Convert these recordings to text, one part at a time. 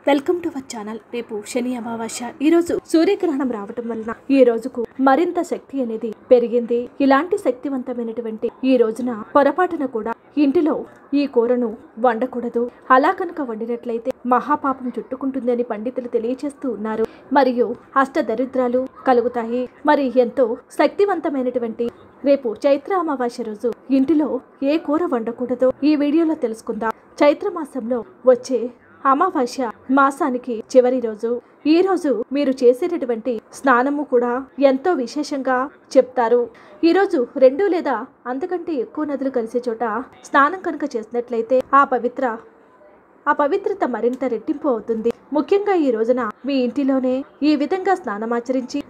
welcome to our channel రేపు శని అమావాస్య ఈ రోజు సూర్యగ్రహణం రావటం వలన ఈ రోజుకు మరింత శక్తి అనేది పెరిగింది ఇలాంటి శక్తివంతమైనటువంటి ఈ రోజున పొరపాటున కూడా ఇంటిలో ఈ కూరను వండకూడదు అలా కనుక వండినట్లయితే మహాపాపం చుట్టుకుంటుందని పండితులు తెలియచేస్తూ ఉన్నారు మరియు అష్ట దరిద్రాలు కలుగుతాయి మరి ఎంతో శక్తివంతమైనటువంటి రేపు చైత్ర అమావాస్య రోజు ఇంటిలో ఏ కూర వండకూడదో ఈ వీడియోలో తెలుసుకుందాం చైత్ర మాసంలో వచ్చే అమావాస్య మాసానికి చివరి రోజు ఈ రోజు మీరు చేసేటటువంటి స్నానము కూడా ఎంతో విశేషంగా చెప్తారు ఈ రోజు రెండు లేదా అంతకంటే ఎక్కువ నదులు కలిసే చోట స్నానం కనుక చేసినట్లయితే ఆ పవిత్ర ఆ పవిత్రత మరింత రెట్టింపు అవుతుంది ముఖ్యంగా ఈ రోజున మీ ఇంటిలోనే ఈ విధంగా స్నానమాచరించి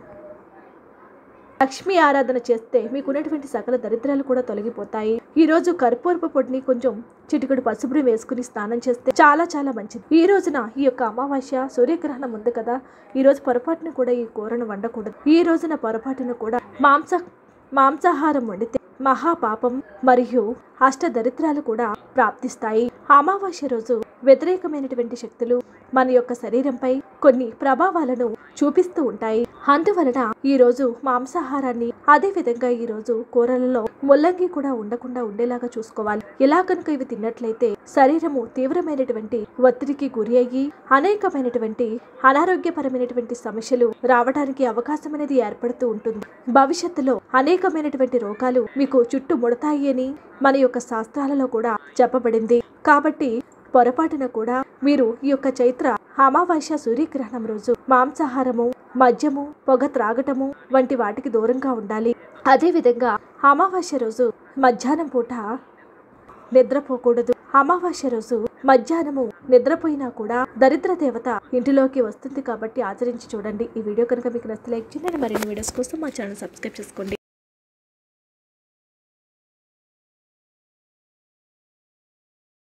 లక్ష్మీ ఆరాధన చేస్తే మీకున్నటువంటి సకల దరిద్రాలు కూడా తొలగిపోతాయి ఈ రోజు కర్పూరపు పొడిని కొంచెం చిటికెడు పసుపుని వేసుకుని స్నానం చేస్తే చాలా చాలా మంచిది ఈ రోజున ఈ యొక్క అమావాస్య సూర్యగ్రహణం ఉంది కదా ఈ రోజు పొరపాటున కూడా ఈ కూరను వండకూడదు ఈ రోజున పొరపాటున కూడా మాంస మాంసాహారం వండితే మహాపాపం మరియు అష్ట దరిద్రాలు కూడా ప్రాప్తిస్తాయి అమావాస్య రోజు వ్యతిరేకమైనటువంటి శక్తులు మన యొక్క శరీరంపై కొన్ని ప్రభావాలను చూపిస్తూ ఉంటాయి అందువలన ఈ రోజు మాంసాహారాన్ని అదే విధంగా ఈ రోజు కూరలలో ముల్లంగి కూడా ఉండకుండా ఉండేలాగా చూసుకోవాలి ఇలా కనుక ఇవి తిన్నట్లయితే శరీరము తీవ్రమైనటువంటి ఒత్తిడికి గురి అయ్యి అనేకమైనటువంటి అనారోగ్యపరమైనటువంటి సమస్యలు రావడానికి అవకాశం అనేది ఏర్పడుతూ ఉంటుంది భవిష్యత్తులో అనేకమైనటువంటి రోగాలు మీకు చుట్టుముడతాయి అని మన యొక్క శాస్త్రాలలో కూడా చెప్పబడింది కాబట్టి పొరపాటున కూడా మీరు ఈ యొక్క చైత్ర అమావాస్య సూర్యగ్రహణం రోజు మాంసాహారము మద్యము పొగ త్రాగటము వంటి వాటికి దూరంగా ఉండాలి అదే విధంగా అమావాస్య రోజు మధ్యాహ్నం పూట నిద్రపోకూడదు అమావాస్య రోజు మధ్యాహ్నము నిద్రపోయినా కూడా దరిద్ర దేవత ఇంటిలోకి వస్తుంది కాబట్టి ఆచరించి చూడండి ఈ వీడియో కనుక మీకు నచ్చితే లైక్ చేయండి మరిన్ని వీడియోస్ కోసం మా ఛానల్ సబ్స్క్రైబ్ చేసుకోండి